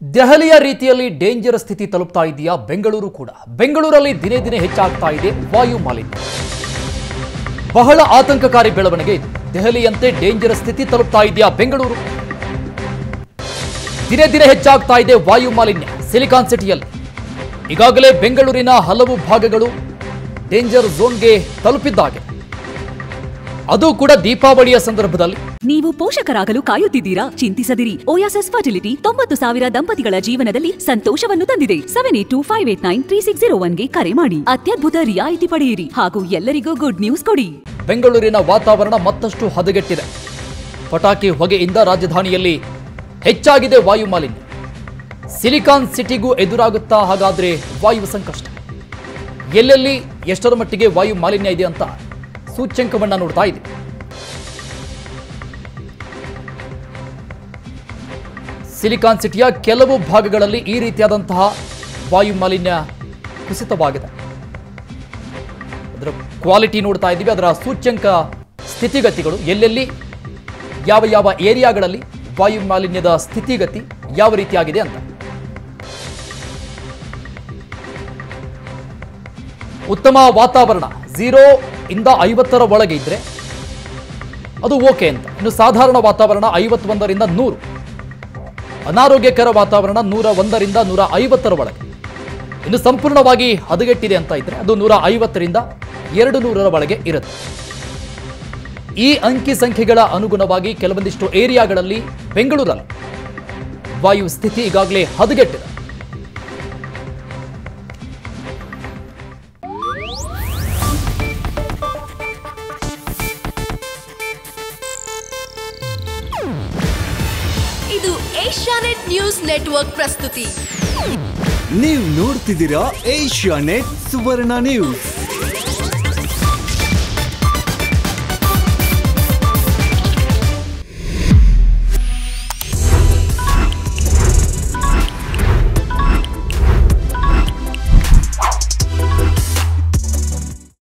ದೆಹಲಿಯ ರೀತಿಯಲ್ಲಿ ಡೇಂಜರ್ ಸ್ಥಿತಿ ತಲುಪ್ತಾ ಇದೆಯಾ ಬೆಂಗಳೂರು ಕೂಡ ಬೆಂಗಳೂರಲ್ಲಿ ದಿನೇ ದಿನೇ ಹೆಚ್ಚಾಗ್ತಾ ಇದೆ ವಾಯು ಮಾಲಿನ್ಯ ಬಹಳ ಆತಂಕಕಾರಿ ಬೆಳವಣಿಗೆ ಇದು ದೆಹಲಿಯಂತೆ ಡೇಂಜರ್ ಸ್ಥಿತಿ ತಲುಪ್ತಾ ಇದೆಯಾ ಬೆಂಗಳೂರು ದಿನೇ ದಿನೇ ಹೆಚ್ಚಾಗ್ತಾ ಇದೆ ವಾಯು ಮಾಲಿನ್ಯ ಸಿಲಿಕಾನ್ ಸಿಟಿಯಲ್ಲಿ ಈಗಾಗಲೇ ಬೆಂಗಳೂರಿನ ಹಲವು ಭಾಗಗಳು ಡೇಂಜರ್ ಝೋನ್ಗೆ ತಲುಪಿದ್ದಾಗಿದೆ ಅದು ಕೂಡ ದೀಪಾವಳಿಯ ಸಂದರ್ಭದಲ್ಲಿ ನೀವು ಪೋಷಕರಾಗಲು ಕಾಯುತ್ತಿದ್ದೀರಾ ಚಿಂತಿಸದಿರಿ ಓಯಾಸಸ್ ಫರ್ಟಿಲಿಟಿ ತೊಂಬತ್ತು ಸಾವಿರ ದಂಪತಿಗಳ ಜೀವನದಲ್ಲಿ ಸಂತೋಷವನ್ನು ತಂದಿದೆ seven eight two five eight nine three six zero ಒನ್ಗೆ ಕರೆ ಮಾಡಿ ಅತ್ಯದ್ಭುತ ರಿಯಾಯಿತಿ ಪಡೆಯಿರಿ ಹಾಗೂ ಎಲ್ಲರಿಗೂ ಗುಡ್ ನ್ಯೂಸ್ ಕೊಡಿ ಬೆಂಗಳೂರಿನ ವಾತಾವರಣ ಮತ್ತಷ್ಟು ಹದಗೆಟ್ಟಿದೆ ಪಟಾಕಿ ಹೊಗೆಯಿಂದ ರಾಜಧಾನಿಯಲ್ಲಿ ಹೆಚ್ಚಾಗಿದೆ ವಾಯು ಮಾಲಿನ್ಯ ಸಿಲಿಕಾನ್ ಸಿಟಿಗೂ ಎದುರಾಗುತ್ತಾ ಹಾಗಾದ್ರೆ ವಾಯು ಸಂಕಷ್ಟ ಎಲ್ಲೆಲ್ಲಿ ಎಷ್ಟರ ಮಟ್ಟಿಗೆ ವಾಯು ಮಾಲಿನ್ಯ ಇದೆ ಅಂತ ಸೂಚ್ಯಂಕವನ್ನ ನೋಡ್ತಾ ಇದೆ ಸಿಲಿಕಾನ್ ಸಿಟಿಯ ಕೆಲವು ಭಾಗಗಳಲ್ಲಿ ಈ ರೀತಿಯಾದಂತಹ ವಾಯು ಮಾಲಿನ್ಯ ಕುಸಿತವಾಗಿದೆ ಅದರ ಕ್ವಾಲಿಟಿ ನೋಡ್ತಾ ಇದ್ದೀವಿ ಅದರ ಸೂಚ್ಯಂಕ ಸ್ಥಿತಿಗತಿಗಳು ಎಲ್ಲೆಲ್ಲಿ ಯಾವ ಯಾವ ಏರಿಯಾಗಳಲ್ಲಿ ವಾಯು ಮಾಲಿನ್ಯದ ಸ್ಥಿತಿಗತಿ ಯಾವ ರೀತಿಯಾಗಿದೆ ಅಂತ ಉತ್ತಮ ವಾತಾವರಣ ಝೀರೋ ಇಂದ ಐವತ್ತರ ಒಳಗೆ ಇದ್ರೆ ಅದು ಓಕೆ ಅಂತ ಇನ್ನು ಸಾಧಾರಣ ವಾತಾವರಣ ಐವತ್ತೊಂದರಿಂದ ನೂರು ಅನಾರೋಗ್ಯಕರ ವಾತಾವರಣ ನೂರ ಒಂದರಿಂದ ನೂರ ಐವತ್ತರ ಒಳಗೆ ಇನ್ನು ಸಂಪೂರ್ಣವಾಗಿ ಹದಗೆಟ್ಟಿದೆ ಅಂತ ಇದ್ರೆ ಅದು ನೂರ ಐವತ್ತರಿಂದ ಎರಡು ನೂರರ ಒಳಗೆ ಇರುತ್ತೆ ಈ ಅಂಕಿ ಸಂಖ್ಯೆಗಳ ಅನುಗುಣವಾಗಿ ಕೆಲವೊಂದಿಷ್ಟು ಏರಿಯಾಗಳಲ್ಲಿ ಬೆಂಗಳೂರಲ್ಲಿ ವಾಯು ಸ್ಥಿತಿ ಈಗಾಗಲೇ ಹದಗೆಟ್ಟಿದೆ ಇದು ಏಷ್ಯಾನೆಟ್ ನ್ಯೂಸ್ ನೆಟ್ವರ್ಕ್ ಪ್ರಸ್ತುತಿ ನೀವು ನೋಡ್ತಿದ್ದೀರಾ ಏಷ್ಯಾ ನೆಟ್ ಸುವರ್ಣ ನ್ಯೂಸ್